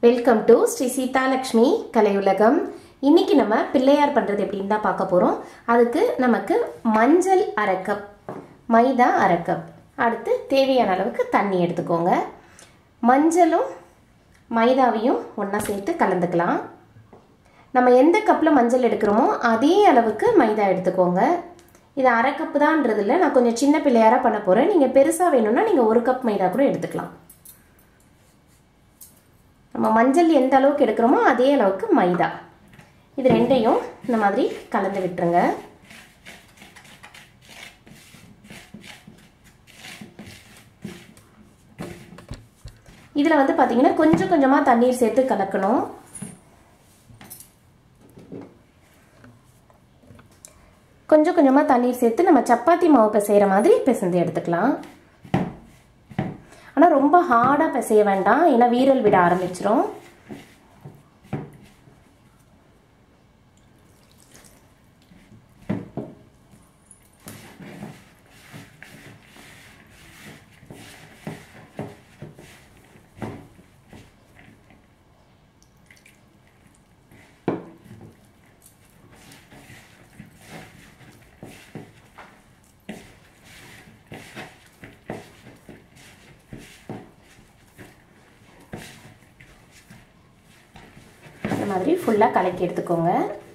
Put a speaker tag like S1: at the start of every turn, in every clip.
S1: welcome to Sri Seethalakshmi Kalaiulagam இன்னைக்கு நம்ம பிள்ளையார் பண்ணுறது எப்படின்னு தான் பார்க்க போகிறோம் அதுக்கு நமக்கு மஞ்சள் அரை கப் மைதா அரை கப் அடுத்து தேவையான அளவுக்கு தண்ணி எடுத்துக்கோங்க மஞ்சளும் மைதாவையும் ஒன்றா சேர்த்து கலந்துக்கலாம் நம்ம எந்த கப்பில் மஞ்சள் எடுக்கிறோமோ அதே அளவுக்கு மைதா எடுத்துக்கோங்க இது அரை கப்பு தான்றதில்ல நான் கொஞ்சம் சின்ன பிள்ளையாராக பண்ண போகிறேன் நீங்கள் பெருசாக வேணும்னா நீங்கள் ஒரு கப் மைதா கூட எடுத்துக்கலாம் நம்ம மஞ்சள் எந்த அளவுக்கு எடுக்கிறோமோ அதே அளவுக்கு மைதா இது ரெண்டையும் இந்த மாதிரி கலந்து விட்டுருங்க இதில் வந்து பார்த்தீங்கன்னா கொஞ்சம் கொஞ்சமாக தண்ணீர் சேர்த்து கலக்கணும் கொஞ்சம் கொஞ்சமாக தண்ணீர் சேர்த்து நம்ம சப்பாத்தி மாவு பிசைகிற மாதிரி பிசைந்து எடுத்துக்கலாம் ஆனால் ரொம்ப ஹார்டாக பிசைய வேண்டாம் ஏன்னா வீரல் விட ஆரம்பிச்சிரும் இந்த மாதிரி ஃபுல்லாக கலக்கி எடுத்துக்கோங்க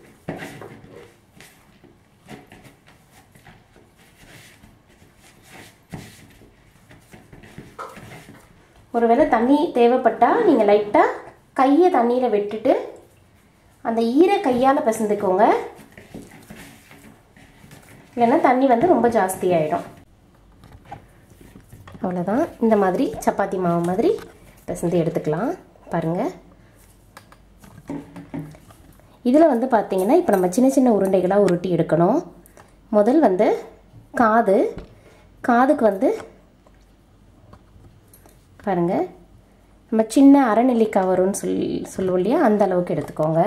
S1: ஒருவேளை தண்ணி தேவைப்பட்டால் நீங்கள் லைட்டாக கையை தண்ணியில் விட்டுட்டு அந்த ஈர கையால் பிசைந்துக்கோங்க இல்லைன்னா தண்ணி வந்து ரொம்ப ஜாஸ்தி ஆகிடும் அவ்வளோதான் இந்த மாதிரி சப்பாத்தி மாவு மாதிரி பிசைந்து எடுத்துக்கலாம் பாருங்கள் இதில் வந்து பார்த்திங்கன்னா இப்போ நம்ம சின்ன சின்ன உருண்டைகளாக உருட்டி எடுக்கணும் முதல் வந்து காது காதுக்கு வந்து பாருங்கள் நம்ம சின்ன அரைநெல்லிக்காய் வரும்னு சொல் சொல்லுவோம் இல்லையா அந்த அளவுக்கு எடுத்துக்கோங்க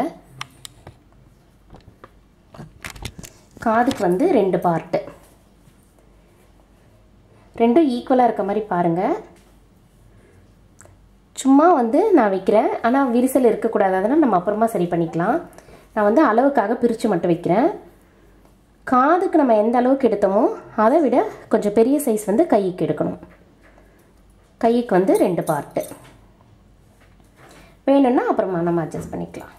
S1: காதுக்கு வந்து ரெண்டு பார்ட்டு ரெண்டும் ஈக்குவலாக இருக்க மாதிரி பாருங்கள் சும்மா வந்து நான் வைக்கிறேன் ஆனால் விரிசல் இருக்கக்கூடாது அதனால் நம்ம அப்புறமா சரி பண்ணிக்கலாம் நான் வந்து அளவுக்காக பிரித்து மட்டும் வைக்கிறேன் காதுக்கு நம்ம எந்த அளவுக்கு எடுத்தோமோ அதை விட கொஞ்சம் பெரிய சைஸ் வந்து கைக்கு எடுக்கணும் கைக்கு வந்து ரெண்டு பார்ட்டு வேணும்னா அப்புறமா நம்ம அட்ஜஸ்ட் பண்ணிக்கலாம்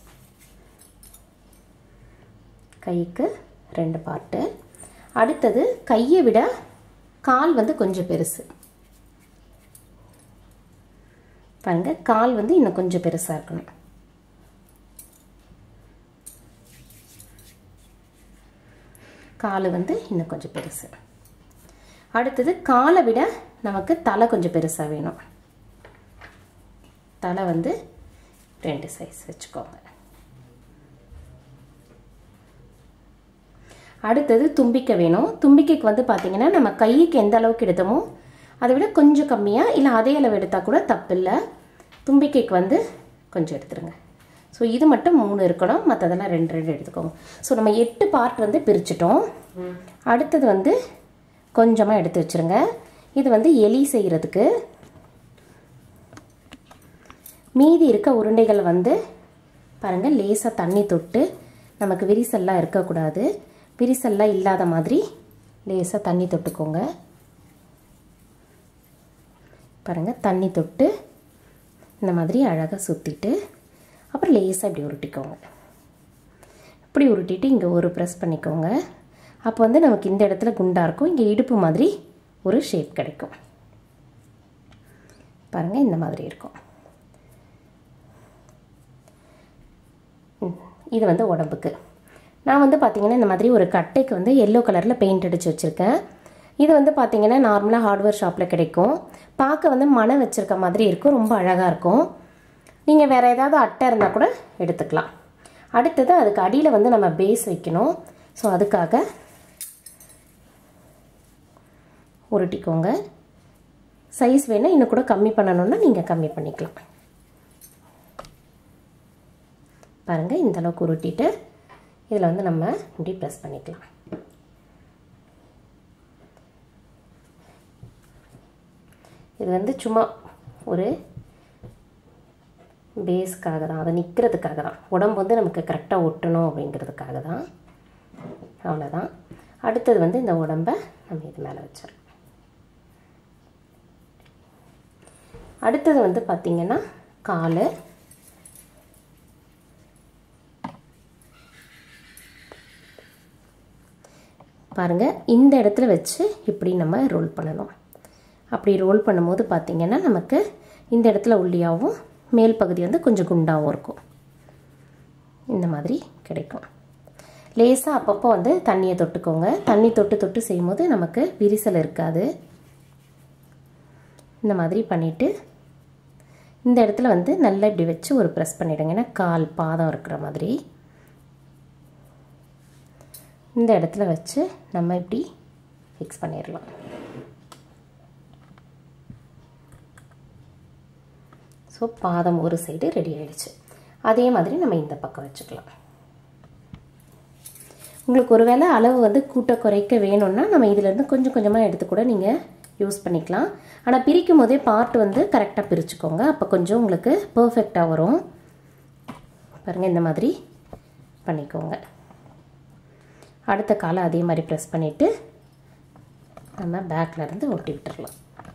S1: கைக்கு ரெண்டு பார்ட்டு அடுத்தது கையை விட கால் வந்து கொஞ்சம் பெருசு பாருங்க கால் வந்து இன்னும் கொஞ்சம் பெருசாக இருக்கணும் கால் வந்து இன்னும் கொஞ்சம் பெருசு அடுத்தது காலை விட நமக்கு தலை கொஞ்சம் பெருசாக வேணும் தலை வந்து ரெண்டு சைஸ் வச்சுக்கோங்க அடுத்தது தும்பிக்கை வேணும் தும்பிக்கைக்கு வந்து பார்த்திங்கன்னா நம்ம கைக்கு எந்த அளவுக்கு எடுத்தோமோ அதை விட கொஞ்சம் கம்மியாக இல்லை அதே அளவு எடுத்தால் கூட தப்பில்லை தும்பிக்கைக்கு வந்து கொஞ்சம் எடுத்துருங்க ஸோ இது மட்டும் மூணு இருக்கணும் மற்றதெல்லாம் ரெண்டு ரெண்டு எடுத்துக்கோங்க ஸோ நம்ம எட்டு பார்ட் வந்து பிரிச்சிட்டோம் அடுத்தது வந்து கொஞ்சமாக எடுத்து வச்சுருங்க இது வந்து எலி செய்கிறதுக்கு மீதி இருக்க உருண்டைகள் வந்து பாருங்கள் லேசாக தண்ணி தொட்டு நமக்கு விரிசல்லாம் இருக்கக்கூடாது விரிசல்லாம் இல்லாத மாதிரி லேசாக தண்ணி தொட்டுக்கோங்க பாருங்கள் தண்ணி தொட்டு இந்த மாதிரி அழகாக சுற்றிட்டு அப்புறம் லேசாக இப்படி உருட்டிக்கோங்க இப்படி உருட்டிட்டு இங்கே ஒரு ப்ரெஸ் பண்ணிக்கோங்க அப்போ வந்து நமக்கு இந்த இடத்துல குண்டாக இருக்கும் இங்கே இடுப்பு மாதிரி ஒரு ஷேப் கிடைக்கும் பாருங்கள் இந்த மாதிரி இருக்கும் இது வந்து உடம்புக்கு நான் வந்து பார்த்திங்கன்னா இந்த மாதிரி ஒரு கட்டைக்கு வந்து எல்லோ கலரில் பெயிண்ட் அடித்து வச்சுருக்கேன் இது வந்து பார்த்திங்கன்னா நார்மலாக ஹார்ட்வேர் ஷாப்பில் கிடைக்கும் பார்க்க வந்து மனை வச்சுருக்க மாதிரி இருக்கும் ரொம்ப அழகாக இருக்கும் நீங்கள் வேறு ஏதாவது அட்டை இருந்தால் கூட எடுத்துக்கலாம் அடுத்தது அதுக்கு அடியில் வந்து நம்ம பேஸ் வைக்கணும் ஸோ அதுக்காக உருட்டிக்கோங்க சைஸ் வேணால் இன்னும் கூட கம்மி பண்ணணுன்னா நீங்கள் கம்மி பண்ணிக்கலாம் பாருங்கள் இந்த அளவுக்கு உருட்டிட்டு இதில் வந்து நம்ம இப்படி ப்ரெஸ் பண்ணிக்கலாம் இது வந்து சும்மா ஒரு பேஸ்க்காக தான் அதை நிற்கிறதுக்காக தான் உடம்பு வந்து நமக்கு கரெக்டாக ஒட்டணும் அப்படிங்கிறதுக்காக தான் அவ்வளோதான் அடுத்தது வந்து இந்த உடம்பை நம்ம இது மேலே வச்சிடலாம் அடுத்தது வந்து பார்த்திங்கன்னா கால் பாருங்கள் இந்த இடத்துல வச்சு இப்படி நம்ம ரோல் பண்ணணும் அப்படி ரோல் பண்ணும்போது பார்த்திங்கன்னா நமக்கு இந்த இடத்துல உள்ளியாகவும் மேல் பகுதி வந்து கொஞ்சம் குண்டாகவும் இருக்கும் இந்த மாதிரி கிடைக்கும் லேசாக அப்பப்போ வந்து தண்ணியை தொட்டுக்கோங்க தண்ணி தொட்டு தொட்டு செய்யும்போது நமக்கு விரிசல் இருக்காது இந்த மாதிரி பண்ணிவிட்டு இந்த இடத்துல வந்து நல்லா இப்படி வச்சு ஒரு ப்ரெஸ் பண்ணிவிடுங்க ஏன்னா கால் பாதம் இருக்கிற மாதிரி இந்த இடத்துல வச்சு நம்ம இப்படி ஃபிக்ஸ் பண்ணிடலாம் ஸோ பாதம் ஒரு சைடு ரெடி ஆயிடுச்சு அதே மாதிரி நம்ம இந்த பக்கம் வச்சுக்கலாம் உங்களுக்கு ஒருவேளை அளவு வந்து கூட்ட குறைக்க வேணும்னா நம்ம இதிலேருந்து கொஞ்சம் கொஞ்சமாக எடுத்து கூட நீங்கள் யூஸ் பண்ணிக்கலாம் ஆனால் பிரிக்கும் போதே பார்ட் வந்து கரெக்டாக பிரிச்சுக்கோங்க அப்போ கொஞ்சம் உங்களுக்கு பர்ஃபெக்டாக வரும் பாருங்கள் இந்த மாதிரி பண்ணிக்கோங்க அடுத்த காலை அதே மாதிரி ப்ரெஸ் பண்ணிவிட்டு நம்ம பேக்கில் இருந்து ஒட்டி விட்டுறலாம்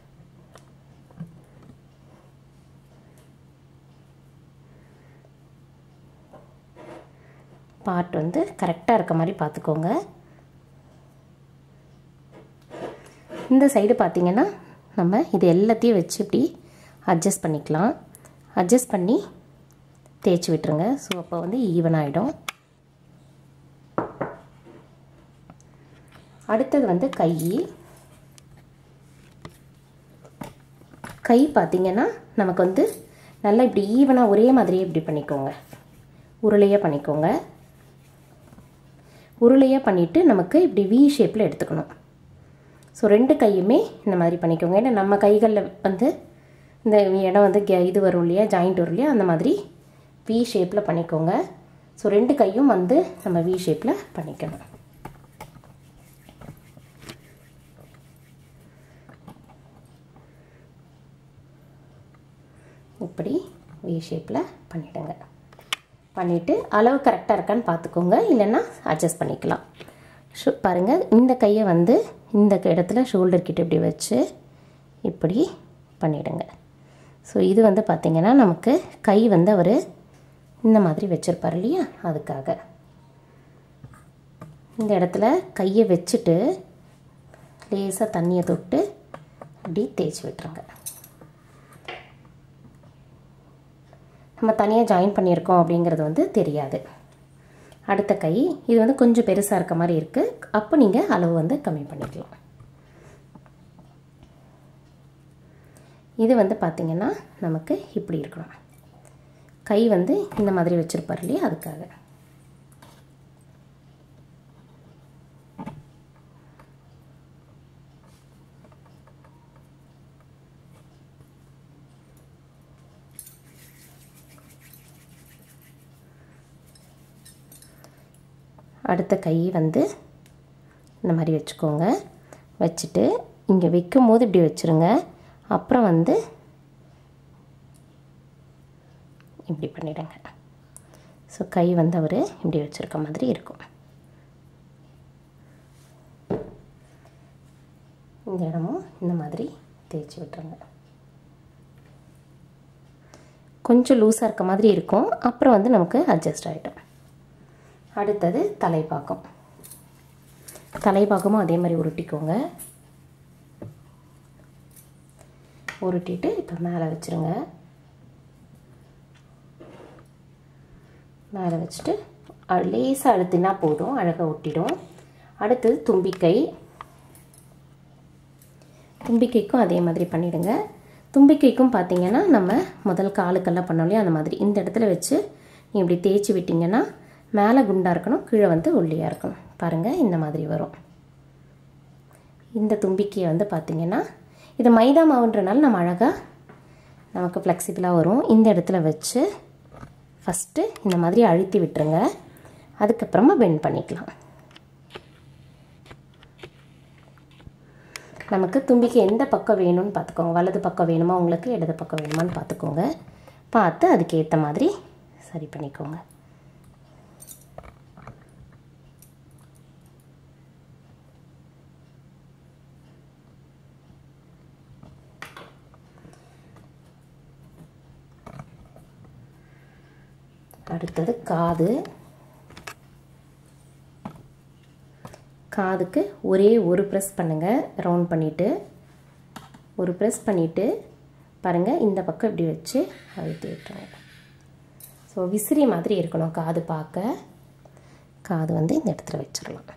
S1: பார்ட் வந்து கரெக்டாக இருக்க மாதிரி பார்த்துக்கோங்க இந்த சைடு பார்த்திங்கன்னா நம்ம இது எல்லாத்தையும் வச்சு இப்படி அட்ஜஸ்ட் பண்ணிக்கலாம் அட்ஜஸ்ட் பண்ணி தேய்ச்சி விட்டுருங்க ஸோ அப்போ வந்து ஈவன் ஆகிடும் அடுத்தது வந்து கை கை பார்த்திங்கன்னா நமக்கு வந்து நல்லா இப்படி ஈவனாக ஒரே மாதிரியே இப்படி பண்ணிக்கோங்க உருளையாக பண்ணிக்கோங்க உருளையாக பண்ணிவிட்டு நமக்கு இப்படி வி ஷேப்பில் எடுத்துக்கணும் ஸோ ரெண்டு கையுமே இந்த மாதிரி பண்ணிக்கோங்க ஏன்னா நம்ம கைகளில் வந்து இந்த இடம் வந்து கே இது வரும் இல்லையா ஜாயிண்ட் வரும் இல்லையா அந்த மாதிரி வி ஷேப்பில் பண்ணிக்கோங்க ஸோ ரெண்டு கையும் வந்து நம்ம வி ஷேப்பில் பண்ணிக்கணும் இப்படி வி ஷேப்பில் பண்ணிவிடுங்க பண்ணிவிட்டு அளவு கரெக்டாக இருக்கான்னு பார்த்துக்கோங்க இல்லைன்னா அட்ஜஸ்ட் பண்ணிக்கலாம் ஷோ பாருங்கள் இந்த கையை வந்து இந்த இடத்துல ஷோல்டர் கிட்ட இப்படி வச்சு இப்படி பண்ணிவிடுங்க ஸோ இது வந்து பார்த்திங்கன்னா நமக்கு கை வந்து அவர் இந்த மாதிரி வச்சுருப்பார் இல்லையா அதுக்காக இந்த இடத்துல கையை வச்சுட்டு லேசாக தண்ணியை தொட்டு அப்படி தேய்ச்சி விட்டுருங்க நம்ம தனியாக ஜாயின் பண்ணியிருக்கோம் அப்படிங்கிறது வந்து தெரியாது அடுத்த கை இது வந்து கொஞ்சம் பெருசாக இருக்க மாதிரி இருக்குது அப்போ நீங்கள் அளவு வந்து கம்மி பண்ணிக்கலாம் இது வந்து பார்த்திங்கன்னா நமக்கு இப்படி இருக்கணும் கை வந்து இந்த மாதிரி வச்சுருப்பார் இல்லையா அதுக்காக அடுத்த கை வந்து இந்த மாதிரி வச்சுக்கோங்க வச்சுட்டு இங்கே வைக்கும் போது இப்படி வச்சுருங்க அப்புறம் வந்து இப்படி பண்ணிவிடுங்க ஸோ கை வந்து அவர் இப்படி வச்சுருக்க மாதிரி இருக்கும் இந்த இடமும் இந்த மாதிரி தேய்ச்சி விட்டுருங்க கொஞ்சம் லூஸாக இருக்க மாதிரி இருக்கும் அப்புறம் வந்து நமக்கு அட்ஜஸ்ட் ஆகிடும் அடுத்தது தலைப்பாக்கம் தலைப்பாக்கமும் அதே மாதிரி உருட்டிக்கோங்க உருட்டிட்டு இப்போ மேலே வச்சுருங்க மேலே வச்சுட்டு லேசாக அழுத்தினா போதும் அழகாக ஒட்டிடும் அடுத்தது தும்பிக்கை தும்பிக்கைக்கும் அதே மாதிரி பண்ணிவிடுங்க தும்பிக்கைக்கும் பார்த்தீங்கன்னா நம்ம முதல் காலுக்கெல்லாம் பண்ணோம் இல்லையா அந்த மாதிரி இந்த இடத்துல வச்சு நீ இப்படி தேய்ச்சி விட்டிங்கன்னா மேலே குண்டாக இருக்கணும் கீழே வந்து ஒல்லியாக இருக்கணும் பாருங்கள் இந்த மாதிரி வரும் இந்த தும்பிக்கையை வந்து பார்த்திங்கன்னா இது மைதா மாவுன்றனால நம்ம அழகாக நமக்கு ஃப்ளெக்சிபிளாக வரும் இந்த இடத்துல வச்சு ஃபஸ்ட்டு இந்த மாதிரி அழுத்தி விட்டுருங்க அதுக்கப்புறமா பெண்ட் பண்ணிக்கலாம் நமக்கு தும்பிக்கை எந்த பக்கம் வேணும்னு பார்த்துக்கோங்க வலது பக்கம் வேணுமா உங்களுக்கு இடது பக்கம் வேணுமான்னு பார்த்துக்கோங்க பார்த்து அதுக்கேற்ற மாதிரி சரி பண்ணிக்கோங்க அடுத்தது காது காதுக்கு ஒரே ஒரு ப்ரெஸ் பண்ணுங்கள் ரவுண்ட் பண்ணிவிட்டு ஒரு ப்ரெஸ் பண்ணிவிட்டு பாருங்கள் இந்த பக்கம் இப்படி வச்சு அழுத்தி விட்டுருங்க ஸோ விசிறி மாதிரி இருக்கணும் காது பார்க்க காது வந்து இந்த இடத்துல வச்சிடலாம்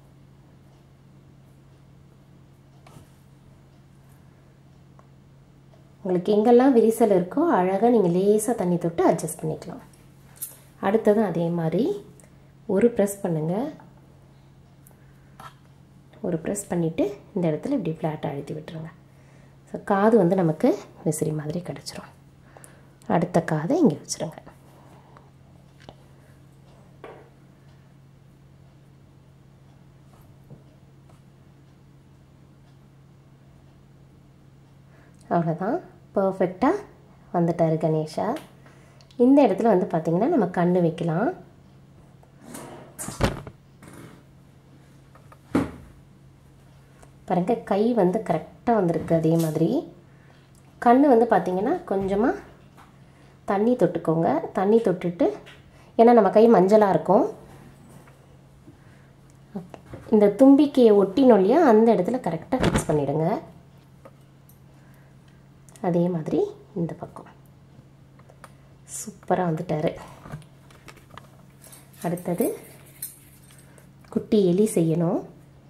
S1: உங்களுக்கு எங்கெல்லாம் விரிசல் இருக்கோ அழகாக நீங்கள் லேசாக தண்ணி தொட்டு அட்ஜஸ்ட் பண்ணிக்கலாம் அடுத்ததும் அதே மாதிரி ஒரு ப்ரெஸ் பண்ணுங்கள் ஒரு ப்ரெஸ் பண்ணிவிட்டு இந்த இடத்துல இப்படி ஃப்ளாட்டாக அழுத்தி விட்டுருங்க ஸோ காது வந்து நமக்கு விசிறி மாதிரி கிடச்சிரும் அடுத்த காதை இங்கே வச்சுருங்க அவ்வளோதான் பர்ஃபெக்டாக வந்துட்டார் கணேஷா இந்த இடத்துல வந்து பார்த்திங்கன்னா நம்ம கண் வைக்கலாம் பாருங்க கை வந்து கரெக்டாக வந்திருக்கு அதே மாதிரி கண் வந்து பார்த்திங்கன்னா கொஞ்சமாக தண்ணி தொட்டுக்கோங்க தண்ணி தொட்டுட்டு ஏன்னா நம்ம கை மஞ்சளாக இருக்கும் இந்த தும்பிக்கையை ஒட்டினோம் இல்லையா அந்த இடத்துல கரெக்டாக ஃபிக்ஸ் பண்ணிவிடுங்க அதே மாதிரி இந்த பக்கம் சூப்பராக வந்துட்டார் அடுத்தது குட்டி எலி செய்யணும்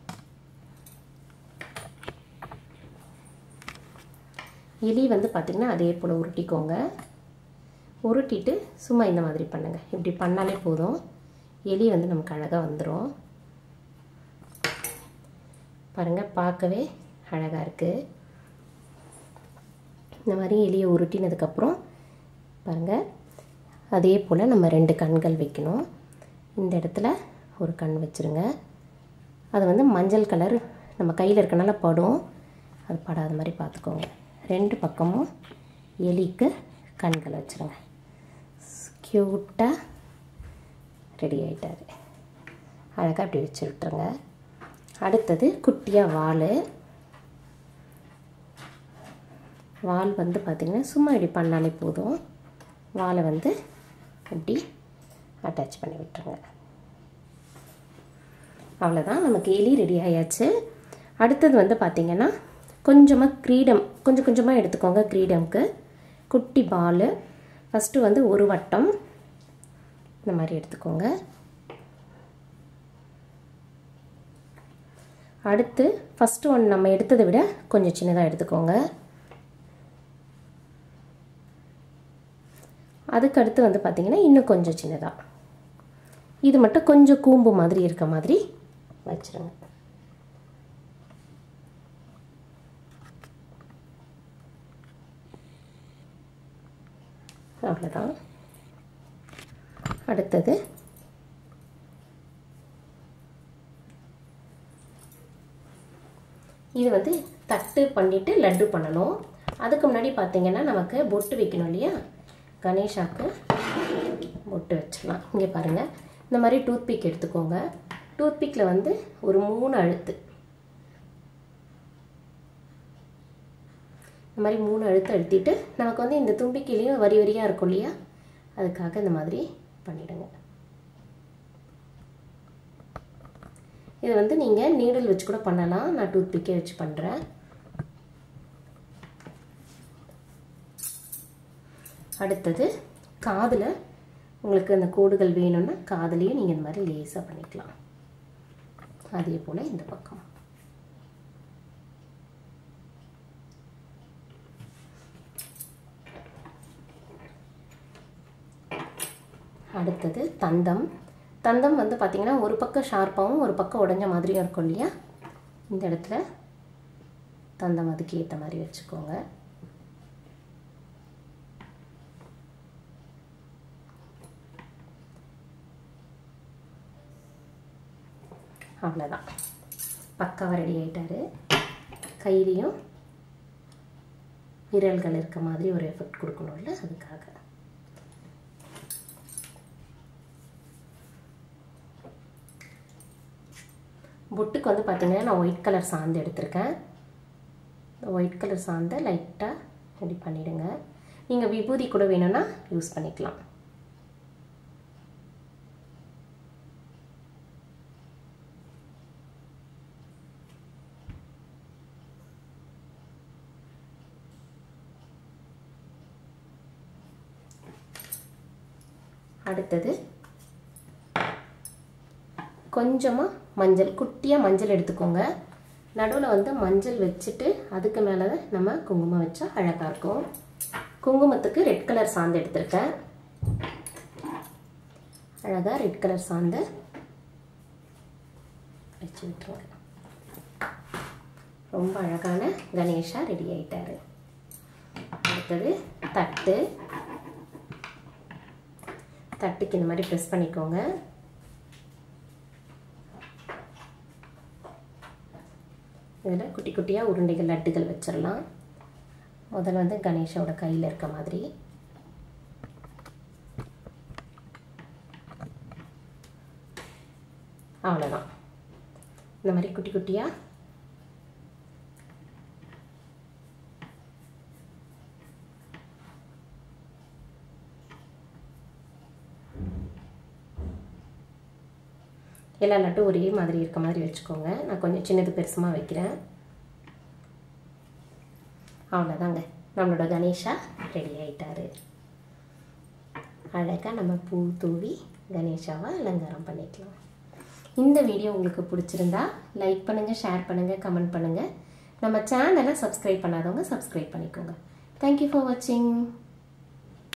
S1: எலி வந்து பார்த்திங்கன்னா அதே போல் உருட்டிக்கோங்க உருட்டிட்டு சும்மா இந்த மாதிரி பண்ணுங்கள் இப்படி பண்ணாலே போதும் எலி வந்து நமக்கு அழகாக வந்துடும் பாருங்கள் பார்க்கவே அழகாக இருக்குது இந்த மாதிரி எலியை உருட்டினதுக்கப்புறம் பாருங்கள் அதே போல் நம்ம ரெண்டு கண்கள் வைக்கணும் இந்த இடத்துல ஒரு கண் வச்சுருங்க அது வந்து மஞ்சள் கலர் நம்ம கையில் இருக்கனால படும் அது படாத மாதிரி பார்த்துக்கோங்க ரெண்டு பக்கமும் எலிக்கு கண்கள் வச்சுருங்க க்யூட்டாக ரெடி ஆகிட்டார் அழகாக அப்படி வச்சு விட்டுருங்க அடுத்தது குட்டியாக வால் வால் வந்து பார்த்திங்கன்னா சும்மா இப்படி பண்ணாலே போதும் வாலை வந்து இப்படி அட்டாச் பண்ணி விட்டுருங்க அவ்வளோதான் நமக்கு எலி ரெடி ஆயாச்சு அடுத்தது வந்து பார்த்திங்கன்னா கொஞ்சமாக கிரீடம் கொஞ்சம் கொஞ்சமாக எடுத்துக்கோங்க கிரீடம்க்கு குட்டி பால் ஃபஸ்ட்டு வந்து ஒரு வட்டம் இந்த மாதிரி எடுத்துக்கோங்க அடுத்து ஃபஸ்ட்டு ஒன் நம்ம எடுத்ததை விட கொஞ்சம் சின்னதாக எடுத்துக்கோங்க அதுக்கு அடுத்து வந்து பார்த்திங்கன்னா இன்னும் கொஞ்சம் சின்னதாக இது மட்டும் கொஞ்சம் கூம்பு மாதிரி இருக்க மாதிரி வச்சுருங்க அவ்வளோதான் அடுத்தது இது வந்து தட்டு பண்ணிவிட்டு லட்டு பண்ணணும் அதுக்கு முன்னாடி பார்த்தீங்கன்னா நமக்கு பொட்டு வைக்கணும் இல்லையா கணேஷாக்கு பொட்டு வச்சிடலாம் இங்கே பாருங்கள் இந்த மாதிரி டூத்பிக் எடுத்துக்கோங்க டூத்பிக்கில் வந்து ஒரு மூணு அழுத்து இந்த மாதிரி மூணு அழுத்து அழுத்திட்டு நமக்கு வந்து இந்த தும்பிக்கையிலையும் வரி வரியாக இருக்கும் இல்லையா அதுக்காக இந்த மாதிரி பண்ணிவிடுங்க இது வந்து நீங்கள் நீடில் வச்சு கூட பண்ணலாம் நான் டூத்பிக்கே வச்சு பண்ணுறேன் அடுத்தது காதில் உங்களுக்கு அந்த கோடுகள் வேணும்னா காதுலேயும் நீங்கள் இந்த மாதிரி லேசாக பண்ணிக்கலாம் அதே போல் இந்த பக்கம் அடுத்தது தந்தம் தந்தம் வந்து பார்த்திங்கன்னா ஒரு பக்கம் ஷார்ப்பாகவும் ஒரு பக்கம் உடஞ்ச மாதிரியும் இருக்கும் இல்லையா இந்த இடத்துல தந்தம் அதுக்கு ஏற்ற மாதிரி வச்சுக்கோங்க அவ்வளோதான் பக்காவாக ரெடி ஆகிட்டாரு கையிலையும் விரல்கள் இருக்க மாதிரி ஒரு எஃபெக்ட் கொடுக்கணும்ல அதுக்காக பொட்டுக்கு வந்து பார்த்திங்கன்னா நான் ஒயிட் கலர் சாந்து எடுத்திருக்கேன் ஒயிட் கலர் சாந்தை லைட்டாக இப்படி பண்ணிவிடுங்க நீங்கள் விபூதி கூட வேணும்னா யூஸ் பண்ணிக்கலாம் அடுத்தது கொஞ்சமாக மஞ்சள் குட்டியாக மஞ்சள் எடுத்துக்கோங்க நடுவில் வந்து மஞ்சள் வச்சுட்டு அதுக்கு மேலே நம்ம குங்குமம் வச்சா அழகாக இருக்கும் குங்குமத்துக்கு ரெட் கலர் சாந்து எடுத்திருக்கேன் அழகாக ரெட் கலர் சாந்து வச்சு விட்டுருங்க ரொம்ப அழகான கணேஷா ரெடி ஆயிட்டாரு அடுத்தது தட்டு தட்டுக்கு இந்த மாதிரி ப்ரெஸ் பண்ணிக்கோங்க இதில் குட்டி குட்டியாக உருண்டைகள் லட்டுகள் வச்சிடலாம் முதல்ல வந்து கணேஷோட கையில் இருக்க மாதிரி அவ்வளோதான் இந்த மாதிரி குட்டி குட்டியாக எல்லா லட்டும் ஒரே மாதிரி இருக்க மாதிரி வச்சுக்கோங்க நான் கொஞ்சம் சின்னது பெருசுமாக வைக்கிறேன் அவ்வளோதாங்க நம்மளோட கணேஷா ரெடி ஆயிட்டாரு அழகாக நம்ம பூ தூவி கணேஷாவை அலங்காரம் பண்ணிக்கலாம் இந்த வீடியோ உங்களுக்கு பிடிச்சிருந்தா லைக் பண்ணுங்கள் ஷேர் பண்ணுங்கள் கமெண்ட் பண்ணுங்கள் நம்ம சேனலை சப்ஸ்கிரைப் பண்ணாதவங்க சப்ஸ்கிரைப் பண்ணிக்கோங்க தேங்க்யூ ஃபார் வாட்சிங்